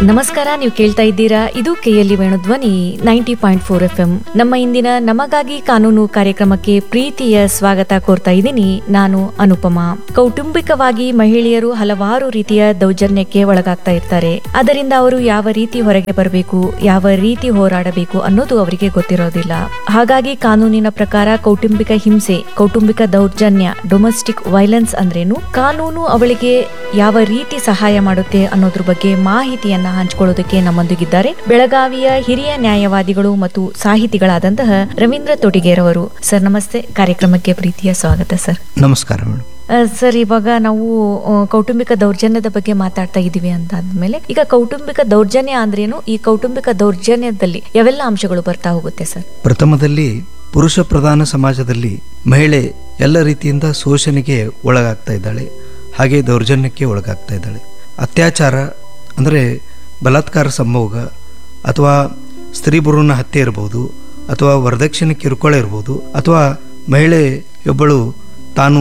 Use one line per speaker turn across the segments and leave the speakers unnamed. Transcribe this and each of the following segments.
ನಮಸ್ಕಾರ ನೀವು ಕೇಳ್ತಾ ಇದ್ದೀರಾ ಇದು KLE Venudhwani ninety point four F M ನಮ್ಮ ಇಂದಿನ ನಮಗಾಗಿ ಕಾನೂನು ಕಾರ್ಯಕ್ರಮಕ್ಕೆ ಪ್ರೀತಿಯ ಸ್ವಾಗತ ಕೋರ್ತಾ ಇದ್ದೀನಿ ನಾನು ಅನುಪಮಾ ಕೌಟುಂಬಿಕವಾಗಿ ಮಹಿಳೆಯರು ಹಲವಾರು ರೀತಿಯ ದೌರ್ಜನ್ಯಕ್ಕೆ ಒಳಗಾಗ್ತಾ ಇರ್ತಾರೆ ಅದರಿಂದ ಅವರು ಯಾವ ರೀತಿ ಹೊರಗೆ ಬರಬೇಕು ಯಾವ ರೀತಿ ಹೋರಾಡಬೇಕು ಅನ್ನೋದು ಅವರಿಗೆ ಗೊತ್ತಿರೋದಿಲ್ಲ ಹಾಗಾಗಿ ಕಾನೂನಿನ ಪ್ರಕಾರ ಕೌಟುಂಬಿಕ ಹಿಂಸೆ ಕೌಟುಂಬಿಕ ದೌರ್ಜನ್ಯ ಡೊಮೆಸ್ಟಿಕ್ ವೈಲೆನ್ಸ್ ಅಂದ್ರೇನು ಕಾನೂನು ಅವಳಿಗೆ ಯಾವ ರೀತಿ ಸಹಾಯ ಮಾಡುತ್ತೆ ಅನ್ನೋದ್ರ ಬಗ್ಗೆ ಮಾಹಿತಿಯನ್ನ ಹಂಚಿಕೊಳ್ಳೋದಕ್ಕೆ ನಮ್ಮೊಂದಿಗಿದ್ದಾರೆ ಬೆಳಗಾವಿಯ ಹಿರಿಯ ನ್ಯಾಯವಾದಿಗಳು ಮತ್ತು ಸಾಹಿತಿಗಳಾದಂತಹ ರವೀಂದ್ರ ತೊಟಿಗೇರವರು ಸರ್ ನಮಸ್ತೆ ಕಾರ್ಯಕ್ರಮಕ್ಕೆ ಪ್ರೀತಿಯ ಸ್ವಾಗತ ಸರ್
ನಮಸ್ಕಾರ ಮೇಡಮ್
ಆ, ಸರ್ ಇವಾಗ ನಾವು ಆ, ಕೌಟುಂಬಿಕ ದೌರ್ಜನ್ಯದ ಬಗ್ಗೆ ಮಾತಾಡ್ತಾ ಇದೀವಿ ಅಂತ ಆದ್ಮೇಲೆ ಈಗ ಕೌಟುಂಬಿಕ ದೌರ್ಜನ್ಯ ಅಂದ್ರೇನು ಈ ಕೌಟುಂಬಿಕ ದೌರ್ಜನ್ಯದಲ್ಲಿ ಯಾವೆಲ್ಲ ಅಂಶಗಳು ಬರ್ತಾ ಹೋಗುತ್ತೆ ಸರ್
ಪ್ರಥಮದಲ್ಲಿ ಪುರುಷ ಪ್ರಧಾನ ಸಮಾಜದಲ್ಲಿ ಮಹಿಳೆ ಎಲ್ಲ ರೀತಿಯಿಂದ ಶೋಷಣೆಗೆ ಒಳಗಾಗ್ತಾ ಇದ್ದಾಳೆ ಹಾಗೆ ದೌರ್ಜನ್ಯಕ್ಕೆ ಒಳಗಾಗ್ತಾ ಇದ್ದಾಳೆ ಅತ್ಯಾಚಾರ ಅಂದರೆ ಬಲಾತ್ಕಾರ ಸಂಭೋಗ ಅಥವಾ ಸ್ತ್ರೀ ಭ್ರೂಣ ಹತ್ಯೆ ಇರ್ಬೋದು ಅಥವಾ ವರದಕ್ಷಿಣೆ ಕಿರುಕುಳ ಇರ್ಬೋದು ಅಥವಾ ಮಹಿಳೆಯೊಬ್ಬಳು ತಾನು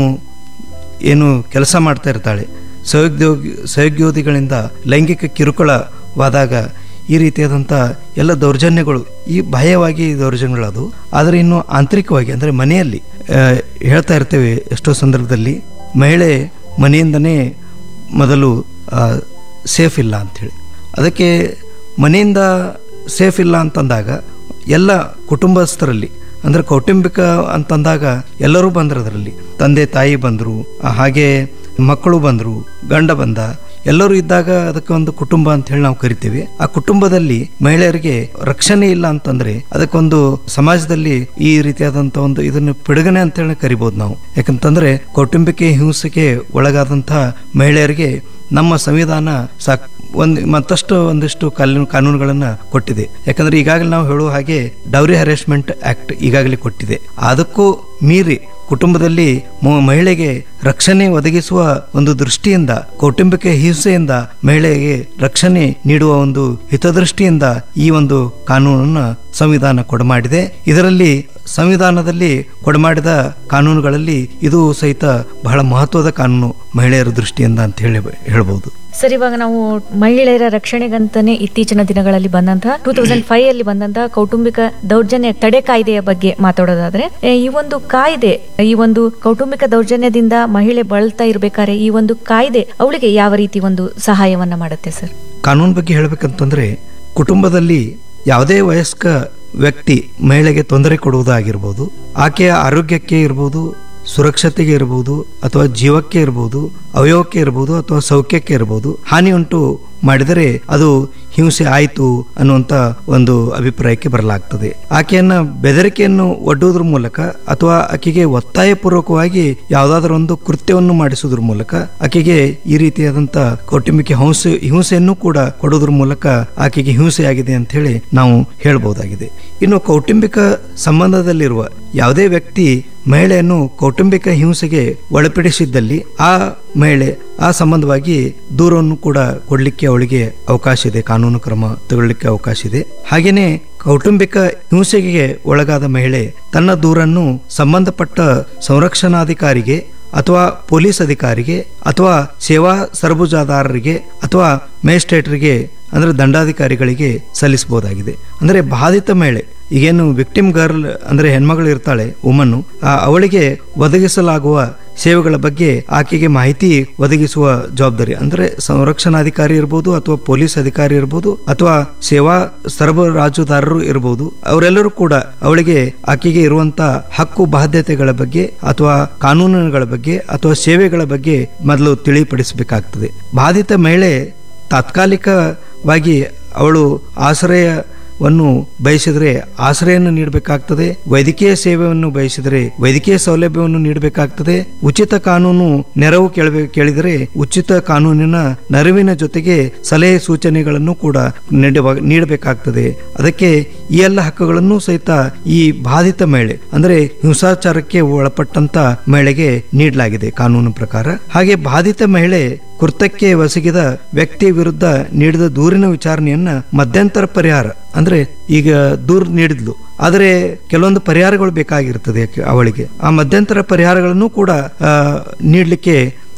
ಏನು ಕೆಲಸ ಮಾಡ್ತಾ ಇರ್ತಾಳೆ ಸಹೋದ್ಯೋಗಿ ಸಹೋದ್ಯೋಗಿಗಳಿಂದ ಲೈಂಗಿಕ ಕಿರುಕುಳವಾದಾಗ ಈ ರೀತಿಯಾದಂಥ ಎಲ್ಲ ದೌರ್ಜನ್ಯಗಳು ಈ ಬಾಹ್ಯವಾಗಿ ಈ ದೌರ್ಜನ್ಯಗಳದು ಆದರೆ ಇನ್ನು ಆಂತರಿಕವಾಗಿ ಅಂದರೆ ಮನೆಯಲ್ಲಿ ಆ, ಹೇಳ್ತಾ ಇರ್ತೇವೆ ಎಷ್ಟೋ ಸಂದರ್ಭದಲ್ಲಿ ಮಹಿಳೆ ಮನೆಯಿಂದನೇ ಮೊದಲು ಸೇಫ್ ಇಲ್ಲ ಅಂಥೇಳಿ ಅದಕ್ಕೆ ಮನೆಯಿಂದ ಸೇಫ್ ಇಲ್ಲ ಅಂತಂದಾಗ ಎಲ್ಲ ಕುಟುಂಬಸ್ಥರಲ್ಲಿ ಅಂದ್ರೆ ಕೌಟುಂಬಿಕ ಅಂತಂದಾಗ ಎಲ್ಲರೂ ಬಂದ್ರು ಅದರಲ್ಲಿ ತಂದೆ ತಾಯಿ ಬಂದರು ಹಾಗೆ ಮಕ್ಕಳು ಬಂದರು ಗಂಡ ಬಂದ ಎಲ್ಲರೂ ಇದ್ದಾಗ ಅದಕ್ಕೆ ಒಂದು ಕುಟುಂಬ ಅಂತ ಹೇಳಿ ನಾವು ಕರಿತೀವಿ ಆ ಕುಟುಂಬದಲ್ಲಿ ಮಹಿಳೆಯರಿಗೆ ರಕ್ಷಣೆ ಇಲ್ಲ ಅಂತಂದ್ರೆ ಅದಕ್ಕೊಂದು ಸಮಾಜದಲ್ಲಿ ಈ ರೀತಿಯಾದಂತ ಒಂದು ಇದನ್ನು ಪಿಡುಗನೆ ಅಂತ ಹೇಳಿ ಕರಿಬಹುದು ನಾವು ಯಾಕಂತಂದ್ರೆ ಕೌಟುಂಬಿಕ ಹಿಂಸೆಗೆ ಒಳಗಾದಂತಹ ಮಹಿಳೆಯರಿಗೆ ನಮ್ಮ ಸಂವಿಧಾನ ಸಾಕ್ ಒಂದ್ ಮತ್ತಷ್ಟು ಒಂದಿಷ್ಟು ಕಾನೂನು ಕಾನೂನುಗಳನ್ನ ಕೊಟ್ಟಿದೆ ಯಾಕಂದ್ರೆ ಈಗಾಗಲೇ ನಾವು ಹೇಳುವ ಹಾಗೆ ಡೌರಿ ಹ್ಯಾರೇಸ್ಮೆಂಟ್ ಆಕ್ಟ್ ಈಗಾಗಲೇ ಕೊಟ್ಟಿದೆ ಅದಕ್ಕೂ ಮೀರಿ ಕುಟುಂಬದಲ್ಲಿ ಮ- ಮಹಿಳೆಗೆ ರಕ್ಷಣೆ ಒದಗಿಸುವ ಒಂದು ದೃಷ್ಟಿಯಿಂದ ಕೌಟುಂಬಿಕ ಹಿಂಸೆಯಿಂದ ಮಹಿಳೆಗೆ ರಕ್ಷಣೆ ನೀಡುವ ಒಂದು ಹಿತದೃಷ್ಟಿಯಿಂದ ಈ ಒಂದು ಕಾನೂನನ್ನ ಸಂವಿಧಾನ ಕೊಡಮಾಡಿದೆ ಇದರಲ್ಲಿ ಸಂವಿಧಾನದಲ್ಲಿ ಕೊಡಮಾಡಿದ ಕಾನೂನುಗಳಲ್ಲಿ ಇದು ಸಹಿತ ಬಹಳ ಮಹತ್ವದ ಕಾನೂನು ಮಹಿಳೆಯರ ದೃಷ್ಟಿಯಿಂದ ಅಂತ ಹೇಳಿ ಹೇಳ್ಬೋದು
ಸರ್ ಇವಾಗ ನಾವು ಮಹಿಳೆಯರ ರಕ್ಷಣೆಗಂತಾನೆ ಇತ್ತೀಚಿನ ದಿನಗಳಲ್ಲಿ ಬಂದಂತಹ ಟೂ ತೌಸಂಡ್ ಫೈವ್ ಅಲ್ಲಿ ಬಂದಂತಹ ಕೌಟುಂಬಿಕ ದೌರ್ಜನ್ಯ ತಡೆ ಕಾಯ್ದೆಯ ಬಗ್ಗೆ ಮಾತಾಡೋದಾದ್ರೆ ಎ, ಈ ಒಂದು ಕಾಯ್ದೆ ಈ ಒಂದು ಕೌಟುಂಬಿಕ ದೌರ್ಜನ್ಯದಿಂದ ಮಹಿಳೆ ಬಳಲ್ತಾ ಇರ್ಬೇಕಾದ್ರೆ ಈ ಒಂದು ಕಾಯ್ದೆ ಅವಳಿಗೆ ಯಾವ ರೀತಿ ಒಂದು ಸಹಾಯವನ್ನ ಮಾಡುತ್ತೆ ಸರ್
ಕಾನೂನು ಬಗ್ಗೆ ಹೇಳಬೇಕಂತಂದ್ರೆ ಕುಟುಂಬದಲ್ಲಿ ಯಾವುದೇ ವಯಸ್ಕ ವ್ಯಕ್ತಿ ಮಹಿಳೆಗೆ ತೊಂದರೆ ಕೊಡುವುದಾಗಿರ್ಬೋದು ಆಕೆಯ ಆರೋಗ್ಯಕ್ಕೆ ಇರ್ಬೋದು ಸುರಕ್ಷತೆಗೆ ಇರ್ಬೋದು ಅಥವಾ ಜೀವಕ್ಕೆ ಇರ್ಬೋದು ಅವಯವಕ್ಕೆ ಇರ್ಬೋದು ಅಥವಾ ಸೌಖ್ಯಕ್ಕೆ ಇರ್ಬೋದು ಹಾನಿ ಉಂಟು ಮಾಡಿದರೆ ಅದು ಹಿಂಸೆ ಆಯಿತು ಅನ್ನುವಂತ ಒಂದು ಅಭಿಪ್ರಾಯಕ್ಕೆ ಬರಲಾಗ್ತದೆ ಆಕೆಯನ್ನ ಬೆದರಿಕೆಯನ್ನು ಒಡ್ಡುವುದ್ರ ಮೂಲಕ ಅಥವಾ ಆಕೆಗೆ ಒತ್ತಾಯಪೂರ್ವಕವಾಗಿ ಯಾವುದಾದ್ರೂ ಒಂದು ಕೃತ್ಯವನ್ನು ಮಾಡಿಸುವುದ್ರ ಮೂಲಕ ಆಕೆಗೆ ಈ ರೀತಿಯಾದಂತ ಕೌಟುಂಬಿಕ ಹಿಂಸೆ ಹಿಂಸೆಯನ್ನು ಕೂಡ ಕೊಡೋದ್ರ ಮೂಲಕ ಆಕೆಗೆ ಹಿಂಸೆಯಾಗಿದೆ ಅಂತ ಹೇಳಿ ನಾವು ಹೇಳ್ಬಹುದಾಗಿದೆ ಇನ್ನು ಕೌಟುಂಬಿಕ ಸಂಬಂಧದಲ್ಲಿರುವ ಯಾವುದೇ ವ್ಯಕ್ತಿ ಮಹಿಳೆಯನ್ನು ಕೌಟುಂಬಿಕ ಹಿಂಸೆಗೆ ಒಳಪಡಿಸಿದ್ದಲ್ಲಿ ಆ ಮಹಿಳೆ ಆ ಸಂಬಂಧವಾಗಿ ದೂರವನ್ನು ಕೂಡ ಕೊಡ್ಲಿಕ್ಕೆ ಅವಳಿಗೆ ಅವಕಾಶ ಇದೆ ಕಾನೂನು ಕ್ರಮ ತಗೊಳ್ಳಿಕ್ಕೆ ಅವಕಾಶ ಇದೆ ಹಾಗೇನೆ ಕೌಟುಂಬಿಕ ಹಿಂಸೆಗೆ ಒಳಗಾದ ಮಹಿಳೆ ತನ್ನ ದೂರನ್ನು ಸಂಬಂಧಪಟ್ಟ ಸಂರಕ್ಷಣಾಧಿಕಾರಿಗೆ ಅಥವಾ ಪೊಲೀಸ್ ಅಧಿಕಾರಿಗೆ ಅಥವಾ ಸೇವಾ ಸರಬರಾಜುದಾರರಿಗೆ ಅಥವಾ ಮೇಜಿಸ್ಟ್ರೇಟರಿಗೆ ಅಂದ್ರೆ ದಂಡಾಧಿಕಾರಿಗಳಿಗೆ ಸಲ್ಲಿಸಬಹುದಾಗಿದೆ ಅಂದ್ರೆ ಬಾಧಿತ ಮಹಿಳೆ ಈಗೇನು ವಿಕ್ಟಿಮ್ ಗರ್ಲ್ ಅಂದ್ರೆ ಹೆಣ್ಮಗಳು ಇರ್ತಾಳೆ ವುಮನ್ನು ಅವಳಿಗೆ ಒದಗಿಸಲಾಗುವ ಸೇವೆಗಳ ಬಗ್ಗೆ ಆಕೆಗೆ ಮಾಹಿತಿ ಒದಗಿಸುವ ಜವಾಬ್ದಾರಿ ಅಂದ್ರೆ ಸಂರಕ್ಷಣಾಧಿಕಾರಿ ಇರ್ಬೋದು ಅಥವಾ ಪೊಲೀಸ್ ಅಧಿಕಾರಿ ಇರ್ಬೋದು ಅಥವಾ ಸೇವಾ ಸರಬರಾಜುದಾರರು ಇರ್ಬೋದು ಅವರೆಲ್ಲರೂ ಕೂಡ ಅವಳಿಗೆ ಆಕೆಗೆ ಇರುವಂತ ಹಕ್ಕು ಬಾಧ್ಯತೆಗಳ ಬಗ್ಗೆ ಅಥವಾ ಕಾನೂನುಗಳ ಬಗ್ಗೆ ಅಥವಾ ಸೇವೆಗಳ ಬಗ್ಗೆ ಮೊದಲು ತಿಳಿಪಡಿಸಬೇಕಾಗ್ತದೆ ಬಾಧಿತ ಮಹಿಳೆ ತಾತ್ಕಾಲಿಕವಾಗಿ ಅವಳು ಆಶ್ರಯವನ್ನು ಬಯಸಿದರೆ ಆಶ್ರಯವನ್ನು ನೀಡಬೇಕಾಗ್ತದೆ ವೈದ್ಯಕೀಯ ಸೇವೆಯನ್ನು ಬಯಸಿದರೆ ವೈದ್ಯಕೀಯ ಸೌಲಭ್ಯವನ್ನು ನೀಡಬೇಕಾಗ್ತದೆ ಉಚಿತ ಕಾನೂನು ನೆರವು ಕೇಳಬೇಕು ಕೇಳಿದರೆ ಉಚಿತ ಕಾನೂನಿನ ನೆರವಿನ ಜೊತೆಗೆ ಸಲಹೆ ಸೂಚನೆಗಳನ್ನು ಕೂಡ ನೀಡುವ ನೀಡಬೇಕಾಗ್ತದೆ ಅದಕ್ಕೆ ಈ ಎಲ್ಲ ಹಕ್ಕುಗಳನ್ನು ಸಹಿತ ಈ ಬಾಧಿತ ಮಹಿಳೆ ಅಂದ್ರೆ ಹಿಂಸಾಚಾರಕ್ಕೆ ಒಳಪಟ್ಟಂತ ಮಹಿಳೆಗೆ ನೀಡಲಾಗಿದೆ ಕಾನೂನು ಪ್ರಕಾರ ಹಾಗೆ ಬಾಧಿತ ಮಹಿಳೆ ಕೃತ್ಯಕ್ಕೆ ಒಸಗಿದ ವ್ಯಕ್ತಿ ವಿರುದ್ಧ ನೀಡಿದ ದೂರಿನ ವಿಚಾರಣೆಯನ್ನ ಮಧ್ಯಂತರ ಪರಿಹಾರ ಅಂದ್ರೆ ಈಗ ದೂರು ನೀಡಿದ್ಲು ಆದರೆ ಕೆಲವೊಂದು ಪರಿಹಾರಗಳು ಬೇಕಾಗಿರ್ತದೆ ಆಕೆ- ಅವಳಿಗೆ ಆ ಮಧ್ಯಂತರ ಪರಿಹಾರಗಳನ್ನು ಕೂಡ ಆ, ನೀಡಲಿಕ್ಕೆ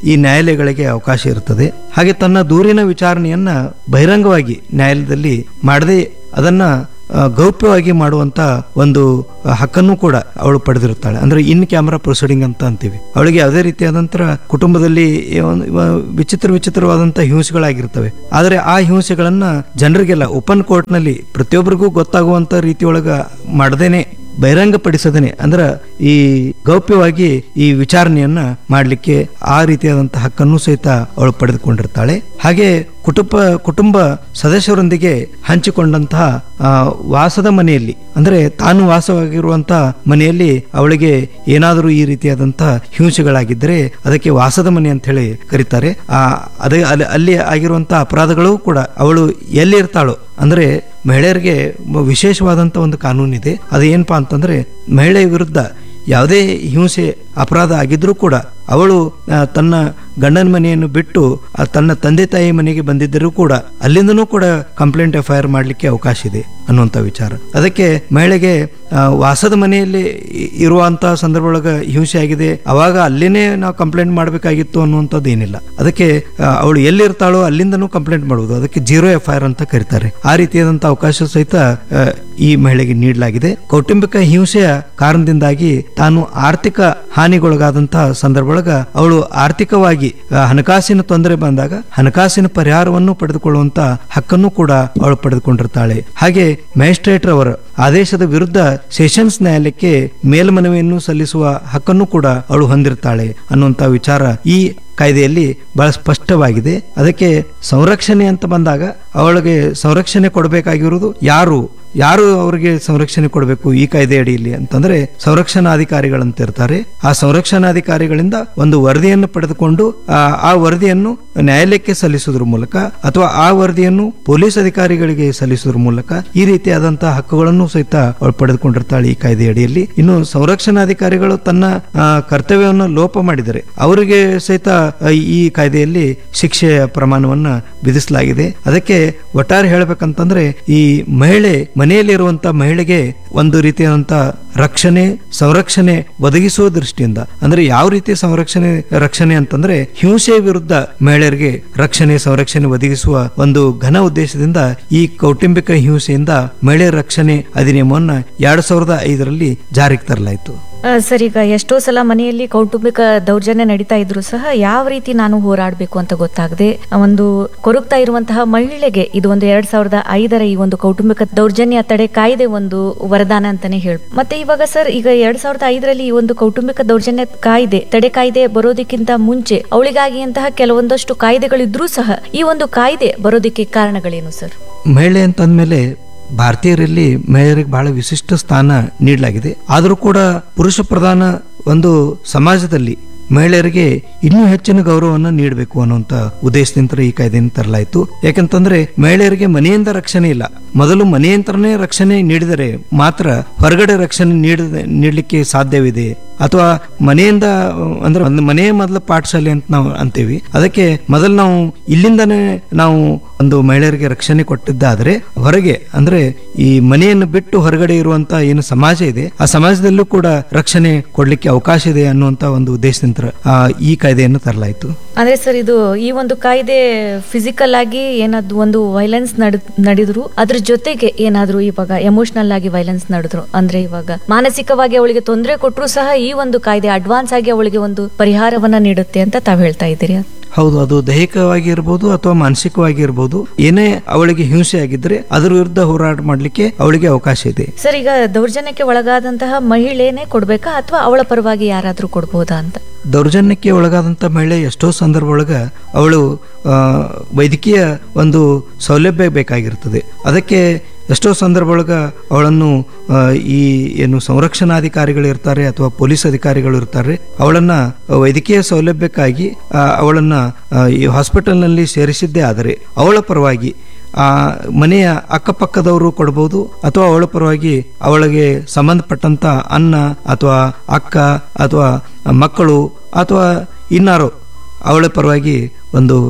ಈ ನ್ಯಾಯಾಲಯಗಳಿಗೆ ಅವಕಾಶ ಇರುತ್ತದೆ ಹಾಗೆ ತನ್ನ ದೂರಿನ ವಿಚಾರಣೆಯನ್ನ ಬಹಿರಂಗವಾಗಿ ನ್ಯಾಯಾಲಯದಲ್ಲಿ ಮಾಡದೆ ಅದನ್ನ ಆ, ಗೌಪ್ಯವಾಗಿ ಮಾಡುವಂತ ಒಂದು ಆ, ಹಕ್ಕನ್ನು ಕೂಡ ಅವಳು ಪಡೆದಿರುತ್ತಾಳೆ ಅಂದ್ರೆ ಇನ್ ಕ್ಯಾಮ್ರಾ ಪ್ರೊಸೀಡಿಂಗ್ ಅಂತ ಅಂತೀವಿ ಅವಳಿಗೆ ಯಾವುದೇ ರೀತಿಯಾದಂತರ ಕುಟುಂಬದಲ್ಲಿ ಒಂದು- ಇವ- ವಿಚಿತ್ರ ವಿಚಿತ್ರವಾದಂತಹ ಹಿಂಸೆಗಳಾಗಿರ್ತವೆ ಆದರೆ ಆ ಹಿಂಸೆಗಳನ್ನ ಜನರಿಗೆಲ್ಲ ಓಪನ್ ಕೋರ್ಟ್ ನಲ್ಲಿ ಪ್ರತಿಯೊಬ್ಬರಿಗೂ ಗೊತ್ತಾಗುವಂತ ರೀತಿಯೊಳಗ ಮಾಡದೇನೆ ಬಹಿರಂಗಪಡಿಸದೇನೆ ಅಂದ್ರ ಈ ಗೌಪ್ಯವಾಗಿ ಈ ವಿಚಾರಣೆಯನ್ನ ಮಾಡಲಿಕ್ಕೆ ಆ ರೀತಿಯಾದಂತಹ ಹಕ್ಕನ್ನು ಸಹಿತ ಅವಳು ಪಡೆದುಕೊಂಡಿರ್ತಾಳೆ ಹಾಗೆ ಕುಟುಂಬ ಕುಟುಂಬ ಸದಸ್ಯರೊಂದಿಗೆ ಹಂಚಿಕೊಂಡಂತಹ ಆ, ವಾಸದ ಮನೆಯಲ್ಲಿ ಅಂದ್ರೆ ತಾನು ವಾಸವಾಗಿರುವಂತಹ ಮನೆಯಲ್ಲಿ ಅವಳಿಗೆ ಏನಾದರೂ ಈ ರೀತಿಯಾದಂತಹ ಹಿಂಸೆಗಳಾಗಿದ್ದರೆ ಅದಕ್ಕೆ ವಾಸದ ಮನೆ ಅಂತ ಹೇಳಿ ಕರೀತಾರೆ ಆ ಅದೇ ಅಲ್ಲಿ ಅಲ್ಲಿ ಆಗಿರುವಂತಹ ಅಪರಾಧಗಳು ಕೂಡ ಅವಳು ಎಲ್ಲಿ ಇರ್ತಾಳೋ ಅಂದ್ರೆ ಮಹಿಳೆಯರಿಗೆ ಮ- ವಿಶೇಷವಾದಂತ ಒಂದು ಕಾನೂನಿದೆ ಅದು ಏನಪ್ಪಾ ಅಂತಂದ್ರೆ ಮಹಿಳೆಯ ವಿರುದ್ಧ ಯಾವುದೇ ಹಿಂಸೆ ಅಪರಾಧ ಆಗಿದ್ರೂ ಕೂಡ ಅವಳು ಆ, ತನ್ನ ಗಂಡನ ಮನೆಯನ್ನು ಬಿಟ್ಟು ಆ, ತನ್ನ ತಂದೆ ತಾಯಿ ಮನೆಗೆ ಬಂದಿದ್ದರೂ ಕೂಡ ಅಲ್ಲಿಂದನೂ ಕೂಡ ಕಂಪ್ಲೇಂಟ್ ಎಫ್ ಐ ಆರ್ ಮಾಡಲಿಕ್ಕೆ ಅವಕಾಶ ಇದೆ ಅನ್ನುವಂಥ ವಿಚಾರ ಅದಕ್ಕೆ ಮಹಿಳೆಗೆ ಆ, ವಾಸದ ಮನೆಯಲ್ಲಿ ಇ- ಇರುವಂತಹ ಸಂದರ್ಭ ಒಳಗ ಹಿಂಸೆ ಆಗಿದೆ ಅವಾಗ ಅಲ್ಲೇನೆ ನಾವು ಕಂಪ್ಲೇಂಟ್ ಮಾಡಬೇಕಾಗಿತ್ತು ಅನ್ನುವಂಥದ್ದು ಏನಿಲ್ಲ ಅದಕ್ಕೆ ಆ, ಅವಳು ಎಲ್ಲಿರ್ತಾಳೋ ಅಲ್ಲಿಂದನೂ ಕಂಪ್ಲೇಂಟ್ ಮಾಡುವುದು ಅದಕ್ಕೆ ಜೀರೋ ಎಫ್ ಐ ಆರ್ ಅಂತ ಕರೀತಾರೆ ಆ ರೀತಿಯಾದಂತಹ ಅವಕಾಶ ಸಹಿತ ಆ, ಈ ಮಹಿಳೆಗೆ ನೀಡಲಾಗಿದೆ ಕೌಟುಂಬಿಕ ಹಿಂಸೆಯ ಕಾರಣದಿಂದಾಗಿ ತಾನು ಆರ್ಥಿಕ ಹಾನಿಗೊಳಗಾದಂತಹ ಸಂದರ್ಭ ಒಳಗ ಅವಳು ಆರ್ಥಿಕವಾಗಿ ಆ, ಹಣಕಾಸಿನ ತೊಂದರೆ ಬಂದಾಗ ಹಣಕಾಸಿನ ಪರಿಹಾರವನ್ನು ಪಡೆದುಕೊಳ್ಳುವಂತ ಹಕ್ಕನ್ನು ಕೂಡ ಅವಳು ಪಡೆದುಕೊಂಡಿರ್ತಾಳೆ ಹಾಗೆ ಮ್ಯಾಜಿಸ್ಟ್ರೇಟ್ ರವರ ಆದೇಶದ ವಿರುದ್ಧ ಸೆಷನ್ಸ್ ನ್ಯಾಯಾಲಯಕ್ಕೆ ಮೇಲ್ಮನವಿಯನ್ನು ಸಲ್ಲಿಸುವ ಹಕ್ಕನ್ನು ಕೂಡ ಅವಳು ಹೊಂದಿರ್ತಾಳೆ ಅನ್ನುವಂತ ವಿಚಾರ ಈ ಕಾಯ್ದೆಯಲ್ಲಿ ಬಹಳ ಸ್ಪಷ್ಟವಾಗಿದೆ ಅದಕ್ಕೆ ಸಂರಕ್ಷಣೆ ಅಂತ ಬಂದಾಗ ಅವಳಿಗೆ ಸಂರಕ್ಷಣೆ ಕೊಡಬೇಕಾಗಿರುವುದು ಯಾರು ಯಾರು ಅವರಿಗೆ ಸಂರಕ್ಷಣೆ ಕೊಡಬೇಕು ಈ ಕಾಯ್ದೆ ಅಡಿಯಲ್ಲಿ ಅಂತಂದ್ರೆ ಸಂರಕ್ಷಣಾಧಿಕಾರಿಗಳಂತ ಇರ್ತಾರೆ ಆ ಸಂರಕ್ಷಣಾಧಿಕಾರಿಗಳಿಂದ ಒಂದು ವರದಿಯನ್ನು ಪಡೆದುಕೊಂಡು ಆ ಆ ವರದಿಯನ್ನು ನ್ಯಾಯಾಲಯಕ್ಕೆ ಸಲ್ಲಿಸುವುದ್ರ ಮೂಲಕ ಅಥವಾ ಆ ವರದಿಯನ್ನು ಪೊಲೀಸ್ ಅಧಿಕಾರಿಗಳಿಗೆ ಸಲ್ಲಿಸುವುದ್ರ ಮೂಲಕ ಈ ರೀತಿಯಾದಂತಹ ಹಕ್ಕುಗಳನ್ನು ಸಹಿತ ಅವಳು ಪಡೆದುಕೊಂಡಿರ್ತಾಳೆ ಈ ಕಾಯ್ದೆ ಅಡಿಯಲ್ಲಿ ಇನ್ನು ಸಂರಕ್ಷಣಾಧಿಕಾರಿಗಳು ತನ್ನ ಆ, ಕರ್ತವ್ಯವನ್ನು ಲೋಪ ಮಾಡಿದರೆ ಅವರಿಗೆ ಸಹಿತ ಆ, ಈ ಕಾಯ್ದೆಯಲ್ಲಿ ಶಿಕ್ಷೆಯ ಪ್ರಮಾಣವನ್ನ ವಿಧಿಸಲಾಗಿದೆ ಅದಕ್ಕೆ ಒಟ್ಟಾರೆ ಹೇಳ್ಬೇಕಂತಂದ್ರೆ ಈ ಮಹಿಳೆ ಮನೆಯಲ್ಲಿರುವಂತ ಮಹಿಳೆಗೆ ಒಂದು ರೀತಿಯಾದಂತ ರಕ್ಷಣೆ ಸಂರಕ್ಷಣೆ ಒದಗಿಸುವ ದೃಷ್ಟಿಯಿಂದ ಅಂದ್ರೆ ಯಾವ ರೀತಿ ಸಂರಕ್ಷಣೆ ರಕ್ಷಣೆ ಅಂತಂದ್ರೆ ಹಿಂಸೆ ವಿರುದ್ಧ ಮಹಿಳೆಯರಿಗೆ ರಕ್ಷಣೆ ಸಂರಕ್ಷಣೆ ಒದಗಿಸುವ ಒಂದು ಘನ ಉದ್ದೇಶದಿಂದ ಈ ಕೌಟುಂಬಿಕ ಹಿಂಸೆಯಿಂದ ಮಹಿಳೆಯರ ರಕ್ಷಣೆ ಅಧಿನಿಯಮವನ್ನ ಎರಡ್ ಸಾವಿರದ ಐದರಲ್ಲಿ ಜಾರಿಗೆ ತರಲಾಯಿತು
ಆ, ಸರ್ ಈಗ ಎಷ್ಟೋ ಸಲ ಮನೆಯಲ್ಲಿ ಕೌಟುಂಬಿಕ ದೌರ್ಜನ್ಯ ನಡೀತಾ ಇದ್ರು ಸಹ ಯಾವ ರೀತಿ ನಾನು ಹೋರಾಡಬೇಕು ಅಂತ ಗೊತ್ತಾಗದೆ ಒಂದು ಕೊರಗ್ತಾ ಇರುವಂತಹ ಮಹಿಳೆಗೆ ಇದು ಒಂದು ಎರಡ್ ಸಾವಿರದ ಐದರ ಈ ಒಂದು ಕೌಟುಂಬಿಕ ದೌರ್ಜನ್ಯ ತಡೆ ಕಾಯ್ದೆ ಒಂದು ವರದಾನ ಅಂತಾನೆ ಹೇಳ ಮತ್ತೆ ಇವಾಗ ಸರ್ ಈಗ ಎರಡ್ ಸಾವಿರದ ಐದರಲ್ಲಿ ಈ ಒಂದು ಕೌಟುಂಬಿಕ ದೌರ್ಜನ್ಯ ಕಾಯ್ದೆ ತಡೆ ಕಾಯ್ದೆ ಬರೋದಕ್ಕಿಂತ ಮುಂಚೆ ಅವಳಿಗಾಗಿ ಅಂತಹ ಕೆಲವೊಂದಷ್ಟು ಕಾಯ್ದೆಗಳಿದ್ರೂ ಸಹ ಈ ಒಂದು ಕಾಯ್ದೆ ಬರೋದಕ್ಕೆ ಕಾರಣಗಳೇನು ಸರ್
ಮಹಿಳೆ ಅಂತಂದ್ಮೇಲೆ ಭಾರತೀಯರಲ್ಲಿ ಮಹಿಳೆಯರಿಗೆ ಬಹಳ ವಿಶಿಷ್ಟ ಸ್ಥಾನ ನೀಡಲಾಗಿದೆ ಆದರೂ ಕೂಡ ಪುರುಷ ಪ್ರಧಾನ ಒಂದು ಸಮಾಜದಲ್ಲಿ ಮಹಿಳೆಯರಿಗೆ ಇನ್ನೂ ಹೆಚ್ಚಿನ ಗೌರವವನ್ನು ನೀಡಬೇಕು ಅನ್ನುವಂತ ಉದ್ದೇಶದಿಂದ ಈ ಕಾಯ್ದೆಯನ್ನು ತರಲಾಯಿತು ಯಾಕಂತಂದ್ರೆ ಮಹಿಳೆಯರಿಗೆ ಮನೆಯಿಂದ ರಕ್ಷಣೆ ಇಲ್ಲ ಮೊದಲು ಮನೆಯಂತ್ರನೇ ರಕ್ಷಣೆ ನೀಡಿದರೆ ಮಾತ್ರ ಹೊರಗಡೆ ರಕ್ಷಣೆ ನೀಡ ನೀಡಲಿಕ್ಕೆ ಸಾಧ್ಯವಿದೆ ಅಥವಾ ಮನೆಯಿಂದ ಅಹ್, ಅಂದ್ರೆ ಒಂದು ಮನೆಯ ಮೊದಲ ಪಾಠಶಾಲೆ ಅಂತ ನಾವು ಅಂತೀವಿ ಅದಕ್ಕೆ ಮೊದಲು ನಾವು ಇಲ್ಲಿಂದನೇ ನಾವು ಒಂದು ಮಹಿಳೆಯರಿಗೆ ರಕ್ಷಣೆ ಕೊಟ್ಟಿದ್ದಾದ್ರೆ ಹೊರಗೆ ಅಂದ್ರೆ ಈ ಮನೆಯನ್ನು ಬಿಟ್ಟು ಹೊರಗಡೆ ಇರುವಂತ ಏನು ಸಮಾಜ ಇದೆ ಆ ಸಮಾಜದಲ್ಲೂ ಕೂಡ ರಕ್ಷಣೆ ಕೊಡ್ಲಿಕ್ಕೆ ಅವಕಾಶ ಇದೆ ಅನ್ನುವಂತ ಒಂದು ಉದ್ದೇಶದಿಂದ ಆ, ಈ ಕಾಯ್ದೆಯನ್ನು ತರಲಾಯಿತು
ಅಂದ್ರೆ ಸರ್ ಇದು ಈ ಒಂದು ಕಾಯ್ದೆ ಫಿಸಿಕಲ್ ಆಗಿ ಏನಾದ್ರು ಒಂದು ವೈಲೆನ್ಸ್ ನಡೆದ್ರು ಅದ್ರ ಜೊತೆಗೆ ಏನಾದ್ರು ಇವಾಗ ಎಮೋಷನಲ್ ಆಗಿ ವೈಲೆನ್ಸ್ ನಡೆದ್ರು ಅಂದ್ರೆ ಇವಾಗ ಮಾನಸಿಕವಾಗಿ ಅವಳಿಗೆ ತೊಂದರೆ ಕೊಟ್ಟರು ಸಹ ಈ ಒಂದು ಕಾಯ್ದೆ ಅಡ್ವಾನ್ಸ್ ಆಗಿ ಅವಳಿಗೆ ಒಂದು ಪರಿಹಾರವನ್ನ ನೀಡುತ್ತೆ ಅಂತ ತಾವ್ ಹೇಳ್ತಾ ಇದ್ದೀರಿ
ಹೌದು ಅದು ದೈಹಿಕವಾಗಿ ಇರಬಹುದು ಅಥವಾ ಮಾನಸಿಕವಾಗಿ ಇರಬಹುದು ಏನೇ ಅವಳಿಗೆ ಹಿಂಸೆ ಆಗಿದ್ರೆ ಅದರ ವಿರುದ್ಧ ಹೋರಾಟ ಮಾಡ್ಲಿಕ್ಕೆ ಅವಳಿಗೆ ಅವಕಾಶ ಇದೆ
ಸರ್ ಈಗ ದೌರ್ಜನ್ಯಕ್ಕೆ ಒಳಗಾದಂತಹ ಮಹಿಳೆನೇ ಕೊಡ್ಬೇಕಾ ಅಥವಾ ಅವಳ ಪರವಾಗಿ ಯಾರಾದ್ರೂ ಕೊಡ್ಬೋದಾ ಅಂತ
ದೌರ್ಜನ್ಯಕ್ಕೆ ಒಳಗಾದಂಥ ಮಹಿಳೆ ಎಷ್ಟೋ ಸಂದರ್ಭ ಒಳಗ ಅವಳು ಆ, ವೈದ್ಯಕೀಯ ಒಂದು ಸೌಲಭ್ಯ ಬೇಕಾಗಿರ್ತದೆ ಅದಕ್ಕೆ ಎಷ್ಟೋ ಸಂದರ್ಭ ಒಳಗ ಅವಳನ್ನು ಆ, ಈ ಏನು ಸಂರಕ್ಷಣಾಧಿಕಾರಿಗಳು ಇರ್ತಾರೆ ಅಥವಾ ಪೊಲೀಸ್ ಅಧಿಕಾರಿಗಳು ಇರ್ತಾರೆ ಅವಳನ್ನ ವೈದ್ಯಕೀಯ ಸೌಲಭ್ಯಕ್ಕಾಗಿ ಆ, ಅವಳನ್ನ ಆ, ಈ ಹಾಸ್ಪಿಟಲ್ನಲ್ಲಿ ಸೇರಿಸಿದ್ದೇ ಆದರೆ ಅವಳ ಪರವಾಗಿ ಆ ಮನೆಯ ಅಕ್ಕಪಕ್ಕದವರು ಕೊಡ್ಬೋದು ಅಥವಾ ಅವಳ ಪರವಾಗಿ ಅವಳಿಗೆ ಸಂಬಂಧಪಟ್ಟಂತ ಅನ್ನ ಅಥವಾ ಅಕ್ಕ ಅಥವಾ ಮಕ್ಕಳು ಅಥವಾ ಇನ್ನಾರು ಅವಳ ಪರವಾಗಿ ಒಂದು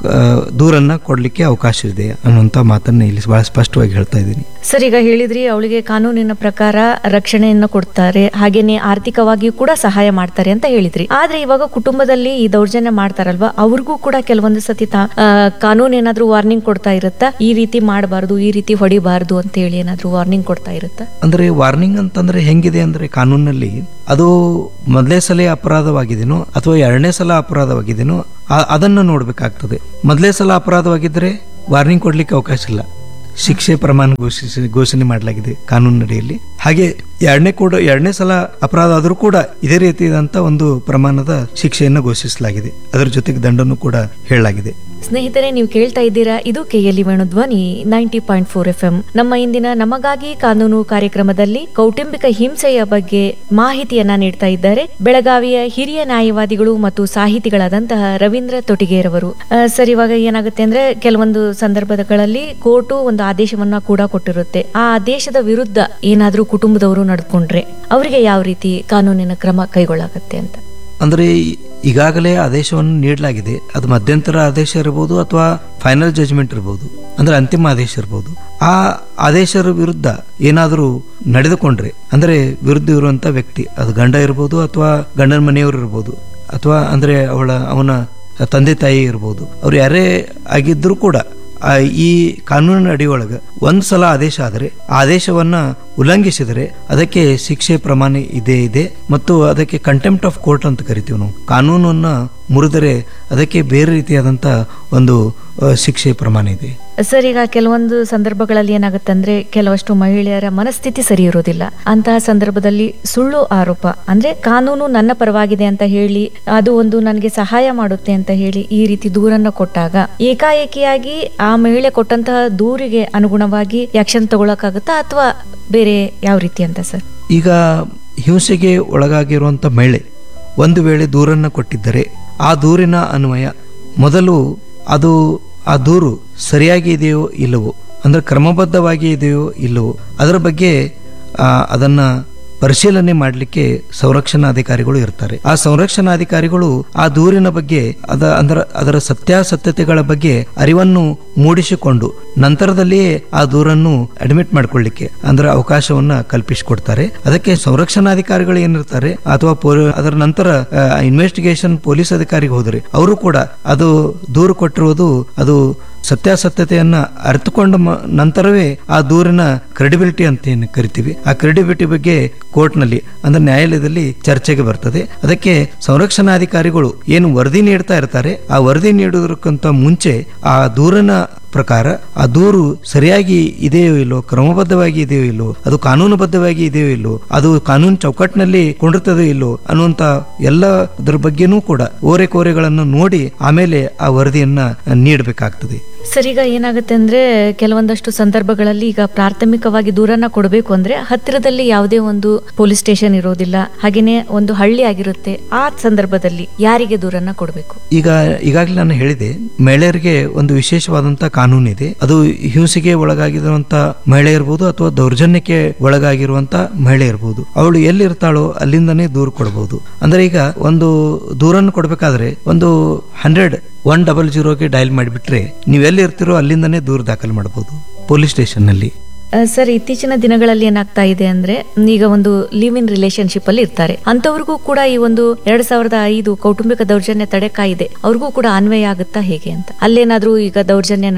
ಆ, ದೂರನ್ನ ಕೊಡ್ಲಿಕ್ಕೆ ಅವಕಾಶ ಇದೆ ಅನ್ನುವಂಥ ಮಾತನ್ನ ಇಲ್ಲಿ ಬಹಳ ಸ್ಪಷ್ಟವಾಗಿ ಹೇಳ್ತಾ ಇದ್ದೀನಿ
ಸರ್ ಈಗ ಹೇಳಿದ್ರಿ ಅವಳಿಗೆ ಕಾನೂನಿನ ಪ್ರಕಾರ ರಕ್ಷಣೆಯನ್ನು ಕೊಡ್ತಾರೆ ಹಾಗೇನೆ ಆರ್ಥಿಕವಾಗಿಯೂ ಕೂಡ ಸಹಾಯ ಮಾಡ್ತಾರೆ ಅಂತ ಹೇಳಿದ್ರಿ ಆದ್ರೆ ಇವಾಗ ಕುಟುಂಬದಲ್ಲಿ ಈ ದೌರ್ಜನ್ಯ ಮಾಡ್ತಾರಲ್ವಾ ಅವ್ರಿಗೂ ಕೂಡ ಕೆಲವೊಂದು ಸತಿ ತಾ- ಆ, ಕಾನೂನು ಏನಾದ್ರೂ ವಾರ್ನಿಂಗ್ ಕೊಡ್ತಾ ಇರುತ್ತಾ ಈ ರೀತಿ ಮಾಡಬಾರ್ದು ಈ ರೀತಿ ಹೊಡಿಬಾರ್ದು ಅಂತ ಹೇಳಿ ಏನಾದ್ರೂ ವಾರ್ನಿಂಗ್ ಕೊಡ್ತಾ ಇರುತ್ತಾ
ಅಂದ್ರೆ ವಾರ್ನಿಂಗ್ ಅಂತಂದ್ರೆ ಹೆಂಗಿದೆ ಅಂದ್ರೆ ಕಾನೂನಲ್ಲಿ ಅದು ಮೊದಲೇ ಸಲ ಅಪರಾಧವಾಗಿದೆನೋ ಅಥವಾ ಎರಡನೇ ಸಲ ಅಪರಾಧವಾಗಿದೆನೋ ಆ- ಅದನ್ನ ನೋಡ್ಬೇಕಾಗ್ತದೆ ಮೊದಲೇ ಸಲ ಅಪರಾಧವಾಗಿದ್ದರೆ ವಾರ್ನಿಂಗ್ ಕೊಡ್ಲಿಕ್ಕೆ ಅವಕಾಶ ಇಲ್ಲ ಶಿಕ್ಷೆ ಪ್ರಮಾಣ ಘೋಷಿಸಿ ಘೋಷಣೆ ಮಾಡಲಾಗಿದೆ ಕಾನೂನಿನಡಿಯಲ್ಲಿ ಹಾಗೆ ಎರಡನೇ ಕೂಡ ಎರಡನೇ ಸಲ ಅಪರಾಧ ಆದರೂ ಕೂಡ ಇದೇ ರೀತಿಯಾದಂತ ಒಂದು ಪ್ರಮಾಣದ ಶಿಕ್ಷೆಯನ್ನು ಘೋಷಿಸಲಾಗಿದೆ ಅದರ ಜೊತೆಗೆ ದಂಡನ್ನು ಕೂಡ ಹೇಳಲಾಗಿದೆ
ಸ್ನೇಹಿತರೆ ನೀವು ಕೇಳ್ತಾ ಇದ್ದೀರಾ ಇದು KLE Venudhwani ninety point four F M ನಮ್ಮ ಇಂದಿನ ನಮಗಾಗಿ ಕಾನೂನು ಕಾರ್ಯಕ್ರಮದಲ್ಲಿ ಕೌಟುಂಬಿಕ ಹಿಂಸೆಯ ಬಗ್ಗೆ ಮಾಹಿತಿಯನ್ನ ನೀಡ್ತಾ ಇದ್ದಾರೆ ಬೆಳಗಾವಿಯ ಹಿರಿಯ ನ್ಯಾಯವಾದಿಗಳು ಮತ್ತು ಸಾಹಿತಿಗಳಾದಂತಹ ರವೀಂದ್ರ ತೊಟಿಗೇರವರು ಆ, ಸರ್ ಇವಾಗ ಏನಾಗುತ್ತೆ ಅಂದ್ರೆ ಕೆಲವೊಂದು ಸಂದರ್ಭಗಳಲ್ಲಿ ಕೋರ್ಟು ಒಂದು ಆದೇಶವನ್ನ ಕೂಡ ಕೊಟ್ಟಿರುತ್ತೆ ಆ ಆದೇಶದ ವಿರುದ್ಧ ಏನಾದ್ರೂ ಕುಟುಂಬದವರು ನಡ್ಕೊಂಡ್ರೆ ಅವರಿಗೆ ಯಾವ ರೀತಿ ಕಾನೂನಿನ ಕ್ರಮ ಕೈಗೊಳ್ಳಾಗತ್ತೆ ಅಂತ
ಅಂದ್ರೆ ಈ- ಈಗಾಗಲೇ ಆದೇಶವನ್ನು ನೀಡಲಾಗಿದೆ ಅದು ಮಧ್ಯಂತರ ಆದೇಶ ಇರಬಹುದು ಅಥವಾ ಫೈನಲ್ ಜಜ್ಮೆಂಟ್ ಇರಬಹುದು ಅಂದ್ರೆ ಅಂತಿಮ ಆದೇಶ ಇರಬಹುದು ಆ ಆದೇಶದ ವಿರುದ್ಧ ಏನಾದರೂ ನಡೆದುಕೊಂಡ್ರೆ ಅಂದ್ರೆ ವಿರುದ್ಧ ಇರುವಂತ ವ್ಯಕ್ತಿ ಅದು ಗಂಡ ಇರಬಹುದು ಅಥವಾ ಗಂಡನ ಮನೆಯವರು ಇರಬಹುದು ಅಥವಾ ಅಂದ್ರೆ ಅವಳ ಅವನ ತಂದೆ ತಾಯಿ ಇರಬಹುದು ಅವ್ರು ಯಾರೇ ಆಗಿದ್ರೂ ಕೂಡ ಆ ಈ ಕಾನೂನಿನ ಅಡಿಯೊಳಗೆ ಒಂದ್ ಸಲ ಆದೇಶ ಆದರೆ ಆ ಆದೇಶವನ್ನ ಉಲ್ಲಂಘಿಸಿದರೆ ಅದಕ್ಕೆ ಶಿಕ್ಷೆ ಪ್ರಮಾಣ ಇದೇ ಇದೆ ಮತ್ತು ಅದಕ್ಕೆ ಕಂಟೆಂಪ್ಟ್ ಆಫ್ ಕೋರ್ಟ್ ಅಂತ ಕರಿತೀವಿ ನಾವು ಕಾನೂನನ್ನ ಮುರಿದರೆ ಅದಕ್ಕೆ ಬೇರೆ ರೀತಿಯಾದಂತ ಒಂದು ಆ, ಶಿಕ್ಷೆ ಪ್ರಮಾಣ ಇದೆ
ಸರ್ ಈಗ ಕೆಲವೊಂದು ಸಂದರ್ಭಗಳಲ್ಲಿ ಏನಾಗುತ್ತೆ ಅಂದ್ರೆ ಕೆಲವಷ್ಟು ಮಹಿಳೆಯರ ಮನಸ್ಥಿತಿ ಸರಿ ಇರೋದಿಲ್ಲ ಅಂತಹ ಸಂದರ್ಭದಲ್ಲಿ ಸುಳ್ಳು ಆರೋಪ ಅಂದ್ರೆ ಕಾನೂನು ನನ್ನ ಪರವಾಗಿದೆ ಅಂತ ಹೇಳಿ ಅದು ಒಂದು ನನಗೆ ಸಹಾಯ ಮಾಡುತ್ತೆ ಅಂತ ಹೇಳಿ ಈ ರೀತಿ ದೂರನ್ನ ಕೊಟ್ಟಾಗ ಏಕಾಏಕಿಯಾಗಿ ಆ ಮಹಿಳೆ ಕೊಟ್ಟಂತಹ ದೂರಿಗೆ ಅನುಗುಣವಾಗಿ ಆಕ್ಷನ್ ತಗೊಳಕಾಗುತ್ತಾ ಅಥವಾ ಬೇರೆ ಯಾವ ರೀತಿ ಅಂತ ಸರ್
ಈಗ ಹಿಂಸೆಗೆ ಒಳಗಾಗಿರುವಂತ ಮಹಿಳೆ ಒಂದು ವೇಳೆ ದೂರನ್ನ ಕೊಟ್ಟಿದ್ದರೆ ಆ ದೂರಿನ ಅನ್ವಯ ಮೊದಲು ಅದು ಆ ದೂರು ಸರಿಯಾಗಿ ಇದೆಯೋ ಇಲ್ಲವೋ ಅಂದ್ರೆ ಕ್ರಮಬದ್ಧವಾಗಿ ಇದೆಯೋ ಇಲ್ಲವೋ ಅದರ ಬಗ್ಗೆ ಆ, ಅದನ್ನ ಪರಿಶೀಲನೆ ಮಾಡಲಿಕ್ಕೆ ಸಂರಕ್ಷಣಾಧಿಕಾರಿಗಳು ಇರ್ತಾರೆ ಆ ಸಂರಕ್ಷಣಾಧಿಕಾರಿಗಳು ಆ ದೂರಿನ ಬಗ್ಗೆ ಅದ ಅದರ ಅದರ ಸತ್ಯಾಸತ್ಯತೆಗಳ ಬಗ್ಗೆ ಅರಿವನ್ನು ಮೂಡಿಸಿಕೊಂಡು ನಂತರದಲ್ಲಿಯೇ ಆ ದೂರನ್ನು ಅಡ್ಮಿಟ್ ಮಾಡ್ಕೊಳ್ಳಿಕ್ಕೆ ಅಂದ್ರೆ ಅವಕಾಶವನ್ನ ಕಲ್ಪಿಸಿಕೊಡ್ತಾರೆ ಅದಕ್ಕೆ ಸಂರಕ್ಷಣಾಧಿಕಾರಿಗಳು ಏನಿರ್ತಾರೆ ಅಥವಾ ಪೊಲೀ- ಅದರ ನಂತರ ಇನ್ವೆಸ್ಟಿಗೇಷನ್ ಪೊಲೀಸ್ ಅಧಿಕಾರಿಗೆ ಹೋದರೆ ಅವರು ಕೂಡ ಅದು ದೂರು ಕೊಟ್ಟಿರುವುದು ಅದು ಸತ್ಯಾಸತ್ಯತೆಯನ್ನ ಅರ್ಥಕೊಂಡ ಮ- ನಂತರವೇ ಆ ದೂರಿನ ಕ್ರೆಡಿಬಿಲಿಟಿ ಅಂತ ಏನು ಕರಿತೀವಿ ಆ ಕ್ರೆಡಿಬಿಲಿಟಿ ಬಗ್ಗೆ ಕೋರ್ಟ್ನಲ್ಲಿ ಅಂದ್ರೆ ನ್ಯಾಯಾಲಯದಲ್ಲಿ ಚರ್ಚೆಗೆ ಬರ್ತದೆ ಅದಕ್ಕೆ ಸಂರಕ್ಷಣಾಧಿಕಾರಿಗಳು ಏನು ವರದಿ ನೀಡ್ತಾ ಇರ್ತಾರೆ ಆ ವರದಿ ನೀಡುವುದಕ್ಕಿಂತ ಮುಂಚೆ ಆ ದೂರಿನ ಪ್ರಕಾರ ಆ ದೂರು ಸರಿಯಾಗಿ ಇದೆಯೋ ಇಲ್ಲೋ ಕ್ರಮಬದ್ಧವಾಗಿ ಇದೆಯೋ ಇಲ್ಲೋ ಅದು ಕಾನೂನುಬದ್ಧವಾಗಿ ಇದೆಯೋ ಇಲ್ಲೋ ಅದು ಕಾನೂನು ಚೌಕಟ್ಟಿನಲ್ಲಿ ಕೊಂಡಿರ್ತದೋ ಇಲ್ಲೋ ಅನ್ನುವಂತ ಎಲ್ಲ ಅದ್ರ ಬಗ್ಗೆನೂ ಕೂಡ ಓರೆ ಕೋರೆಗಳನ್ನು ನೋಡಿ ಆಮೇಲೆ ಆ ವರದಿಯನ್ನ ನೀಡಬೇಕಾಗ್ತದೆ
ಸರ್ ಈಗ ಏನಾಗುತ್ತೆ ಅಂದ್ರೆ ಕೆಲವೊಂದಷ್ಟು ಸಂದರ್ಭಗಳಲ್ಲಿ ಈಗ ಪ್ರಾಥಮಿಕವಾಗಿ ದೂರನ್ನ ಕೊಡಬೇಕು ಅಂದ್ರೆ ಹತ್ತಿರದಲ್ಲಿ ಯಾವುದೇ ಒಂದು ಪೊಲೀಸ್ ಸ್ಟೇಷನ್ ಇರೋದಿಲ್ಲ ಹಾಗೇನೆ ಒಂದು ಹಳ್ಳಿ ಆಗಿರುತ್ತೆ ಆ ಸಂದರ್ಭದಲ್ಲಿ ಯಾರಿಗೆ ದೂರನ್ನ ಕೊಡಬೇಕು
ಈಗ ಈಗಾಗಲೇ ನಾನು ಹೇಳಿದೆ ಮಹಿಳೆಯರಿಗೆ ಒಂದು ವಿಶೇಷವಾದಂತ ಕಾನೂನು ಇದೆ ಅದು ಹಿಂಸೆಗೆ ಒಳಗಾಗಿರುವಂತ ಮಹಿಳೆ ಇರಬಹುದು ಅಥವಾ ದೌರ್ಜನ್ಯಕ್ಕೆ ಒಳಗಾಗಿರುವಂತ ಮಹಿಳೆ ಇರಬಹುದು ಅವಳು ಎಲ್ಲಿರ್ತಾಳೋ ಅಲ್ಲಿಂದನೇ ದೂರು ಕೊಡಬಹುದು ಅಂದ್ರೆ ಈಗ ಒಂದು ದೂರನ್ನು ಕೊಡಬೇಕಾದ್ರೆ ಒಂದು ಹಂಡ್ರೆಡ್ ಒನ್ ಡಬಲ್ ಜೀರೋಗೆ ಡಯಲ್ ಮಾಡಿಬಿಟ್ರೆ ನೀವು ಎಲ್ಲಿ ಇರ್ತೀರೋ ಅಲ್ಲಿಂದನೇ ದೂರು ದಾಖಲು ಮಾಡಬಹುದು ಪೊಲೀಸ್ ಸ್ಟೇಷನ್ ನಲ್ಲಿ
ಆ, ಸರ್ ಇತ್ತೀಚಿನ ದಿನಗಳಲ್ಲಿ ಏನಾಗ್ತಾ ಇದೆ ಅಂದ್ರೆ ಈಗ ಒಂದು ಲಿವ್ ಇನ್ ರಿಲೇಶನ್ಶಿಪ್ ಅಲ್ಲಿ ಇರ್ತಾರೆ ಅಂತವ್ರಿಗೂ ಕೂಡ ಈ ಒಂದು ಎರಡ್ ಸಾವಿರದ ಐದು ಕೌಟುಂಬಿಕ ದೌರ್ಜನ್ಯ ತಡೆ ಕಾಯಿದೆ ಅವ್ರಿಗೂ ಕೂಡ ಅನ್ವಯ ಆಗುತ್ತಾ ಹೇಗೆ ಅಂತ ಅಲ್ಲೇನಾದ್ರೂ ಈಗ ದೌರ್ಜನ್ಯ